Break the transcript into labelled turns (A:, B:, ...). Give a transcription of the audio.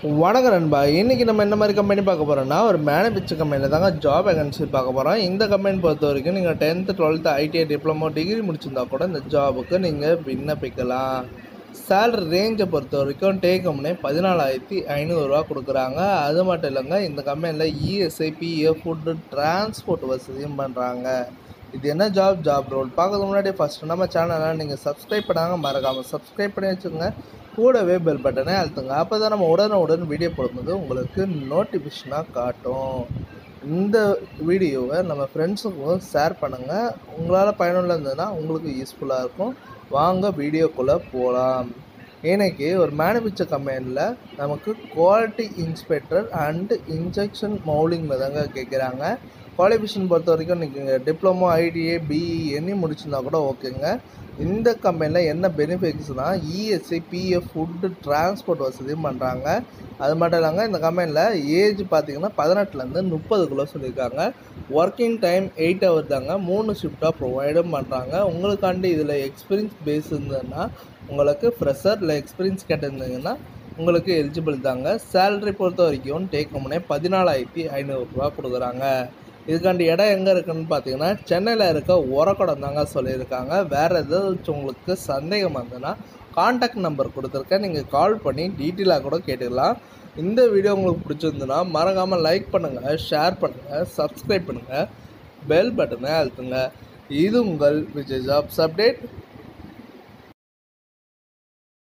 A: வணக்கம் நண்பா இன்றைக்கி நம்ம என்ன மாதிரி கம்பெனி பார்க்க போகிறோம்னா ஒரு மேனுஃபேக்சர் கம்பெனியில் தாங்க ஜாப் வேகன்சி பார்க்க போகிறோம் இந்த கம்பெனி பொறுத்த வரைக்கும் நீங்கள் tenth twelfth ITI diploma degree முடிச்சிருந்தா கூட இந்த ஜாபுக்கு நீங்கள் விண்ணப்பிக்கலாம் சேலரி ரேஞ்சை பொறுத்த வரைக்கும் டேக் கம்பெனி பதினாலாயிரத்தி ஐநூறுரூவா கொடுக்குறாங்க அது மட்டும் இல்லைங்க இந்த கம்பெனியில் இஎஸ்ஐ பிஎஃப் ஃபுட்டு டிரான்ஸ்போர்ட் வசதியும் பண்ணுறாங்க இது என்ன ஜாப் ஜாப் ரோல் பார்க்கறதுக்கு முன்னாடி ஃபஸ்ட்டு நம்ம சேனலை நீங்கள் சப்ஸ்கிரைப் பண்ணாங்க மறக்காமல் சப்ஸ்கிரைப் பண்ணி வச்சுக்கோங்க கூடவே பெல் பட்டனை அழுத்துங்க அப்போ தான் நம்ம உடனுக்குடன் வீடியோ போடும்போது உங்களுக்கு நோட்டிஃபிகேஷனாக காட்டும் இந்த வீடியோவை நம்ம ஃப்ரெண்ட்ஸுக்கும் ஷேர் பண்ணுங்கள் உங்களால் பயனுள்ள இருந்ததுன்னா உங்களுக்கு யூஸ்ஃபுல்லாக இருக்கும் வாங்க வீடியோக்குள்ளே போகலாம் இன்னைக்கு ஒரு மேனுஃபேக்சர் கம்பெனியில் நமக்கு குவாலிட்டி இன்ஸ்பெக்டர் அண்டு இன்ஜெக்ஷன் மவுலிங்கில் தாங்க கேட்குறாங்க குவாலிஃபிகேஷன் பொறுத்த வரைக்கும் நீங்கள் டிப்ளமோ ஐடிஏ பிஇ எனி முடிச்சிருந்தா கூட ஓகேங்க இந்த கம்பெனியில் என்ன பெனிஃபிட்ஸ்னால் இஎஸ்ஐ பிஎஃப் ஃபுட்டு டிரான்ஸ்போர்ட் வசதியும் பண்ணுறாங்க அது மட்டும் இல்லைங்க இந்த கம்பெனியில் ஏஜ் பார்த்தீங்கன்னா பதினெட்டுலேருந்து முப்பதுக்குள்ளே சொல்லியிருக்காங்க ஒர்க்கிங் டைம் எயிட் ஹவர் தாங்க மூணு ஷிஃப்டாக ப்ரொவைடும் பண்ணுறாங்க உங்களுக்காண்டி இதில் எக்ஸ்பீரியன்ஸ் பேஸ் இருந்ததுன்னா உங்களுக்கு ஃப்ரெஷர் இல்லை எக்ஸ்பீரியன்ஸ் கேட்டிருந்தீங்கன்னா உங்களுக்கு எலிஜிபிள் தாங்க சேலரி பொறுத்த வரைக்கும் டேக் கம்பெனி பதினாலாயிரத்தி ஐநூறுரூவா கொடுக்குறாங்க இதுக்காண்டி இடம் எங்கே இருக்குன்னு பார்த்தீங்கன்னா சென்னையில் இருக்க உரக்குடம் தாங்க சொல்லியிருக்காங்க வேறு ஏதாச்சும் உங்களுக்கு சந்தேகம் வந்ததுன்னா காண்டாக்ட் நம்பர் கொடுத்துருக்கேன் நீங்கள் கால் பண்ணி டீட்டெயிலாக கூட கேட்டுக்கலாம் இந்த வீடியோ உங்களுக்கு பிடிச்சிருந்துன்னா மறக்காமல் லைக் பண்ணுங்கள் ஷேர் பண்ணுங்கள் சப்ஸ்கிரைப் பண்ணுங்கள் பெல் பட்டனை அழுத்துங்க இது உங்கள் விஜய் ஜாப்ஸ் அப்டேட்